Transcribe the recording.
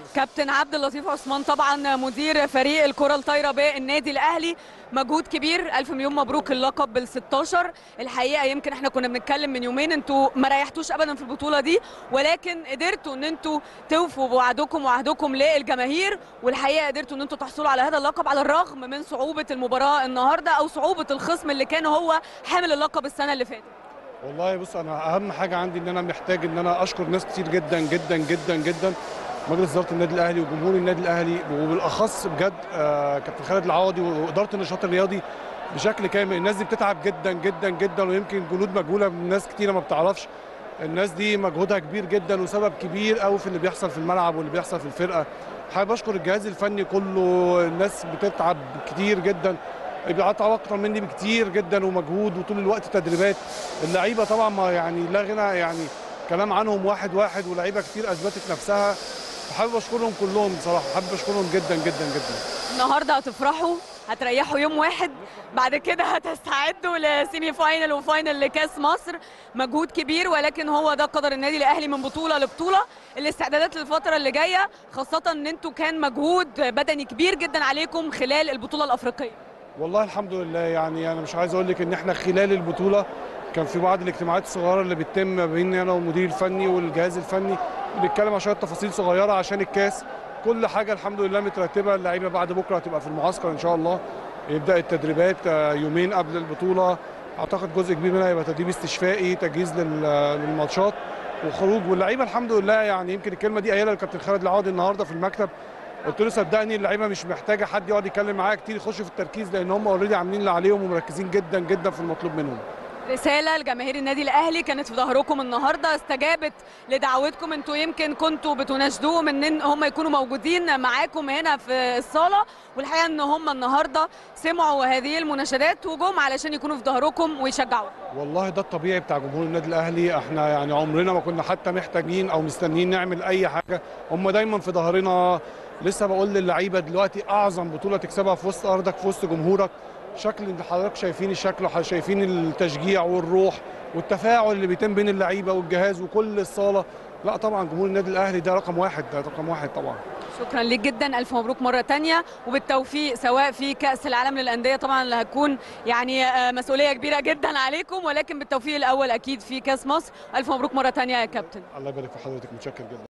كابتن عبد اللطيف عثمان طبعا مدير فريق الكره الطايره بالنادي الاهلي مجهود كبير الف مليون مبروك اللقب بال 16 الحقيقه يمكن احنا كنا بنتكلم من يومين انتوا ما ريحتوش ابدا في البطوله دي ولكن قدرتوا ان انتوا توفوا بوعدكم وعهدكم للجماهير والحقيقه قدرتوا ان انتوا تحصلوا على هذا اللقب على الرغم من صعوبه المباراه النهارده او صعوبه الخصم اللي كان هو حامل اللقب السنه اللي فاتت والله بص انا اهم حاجه عندي ان انا محتاج ان انا اشكر ناس كتير جدا جدا جدا جدا مجلس اداره النادي الاهلي وجمهور النادي الاهلي وبالاخص بجد آه كابتن خالد العوضي واداره النشاط الرياضي بشكل كامل الناس دي بتتعب جدا جدا جدا ويمكن جنود مجهوله من ناس كتيره ما بتعرفش الناس دي مجهودها كبير جدا وسبب كبير قوي في اللي بيحصل في الملعب واللي بيحصل في الفرقه حابب اشكر الجهاز الفني كله الناس بتتعب كتير جدا بيقطعوا اكتر مني بكتير جدا ومجهود وطول الوقت تدريبات اللعيبه طبعا ما يعني لا غنى يعني كلام عنهم واحد واحد ولاعيبه كتير اثبتت نفسها حابب اشكرهم كلهم بصراحه حابب اشكرهم جدا جدا جدا النهارده هتفرحوا هتريحوا يوم واحد بعد كده هتستعدوا لسيمي فاينل وفاينل لكاس مصر مجهود كبير ولكن هو ده قدر النادي الاهلي من بطوله لبطوله الاستعدادات للفتره اللي جايه خاصه ان انتوا كان مجهود بدني كبير جدا عليكم خلال البطوله الافريقيه والله الحمد لله يعني انا مش عايز اقول لك ان احنا خلال البطوله كان في بعض الاجتماعات الصغيره اللي بتتم ما بيني انا والمدير الفني والجهاز الفني بنتكلم عن شويه تفاصيل صغيره عشان الكاس كل حاجه الحمد لله مترتبه اللعيبه بعد بكره هتبقى في المعسكر ان شاء الله يبدا التدريبات يومين قبل البطوله اعتقد جزء كبير منها يبقى تدريب استشفائي تجهيز للماتشات وخروج واللعيبه الحمد لله يعني يمكن الكلمه دي قايلها الكابتن خالد العوضي النهارده في المكتب قلت له صدقني اللعيبه مش محتاجه حد يقعد يتكلم معايا كتير يخشوا في التركيز لان هم اوريدي عاملين اللي عليهم ومركزين جدا جدا في المطلوب منهم رساله لجماهير النادي الاهلي كانت في ظهركم النهارده استجابت لدعوتكم انتوا يمكن كنتوا بتناشدوهم ان هم يكونوا موجودين معاكم هنا في الصاله والحقيقه ان هم النهارده سمعوا هذه المناشدات وجم علشان يكونوا في ظهركم ويشجعوا والله ده الطبيعي بتاع جمهور النادي الاهلي احنا يعني عمرنا ما كنا حتى محتاجين او مستنيين نعمل اي حاجه هم دايما في ظهرنا لسه بقول للعيبه دلوقتي اعظم بطوله تكسبها في وسط ارضك في وسط جمهورك شكل اللي حضرتك شايفين الشكل شايفين التشجيع والروح والتفاعل اللي بيتم بين اللعيبه والجهاز وكل الصاله لا طبعا جمهور النادي الاهلي ده رقم واحد ده رقم واحد طبعا شكرا ليك جدا الف مبروك مره تانية وبالتوفيق سواء في كاس العالم للانديه طبعا اللي هتكون يعني مسؤوليه كبيره جدا عليكم ولكن بالتوفيق الاول اكيد في كاس مصر الف مبروك مره تانية يا كابتن الله يبارك في حضرتك متشكر جدا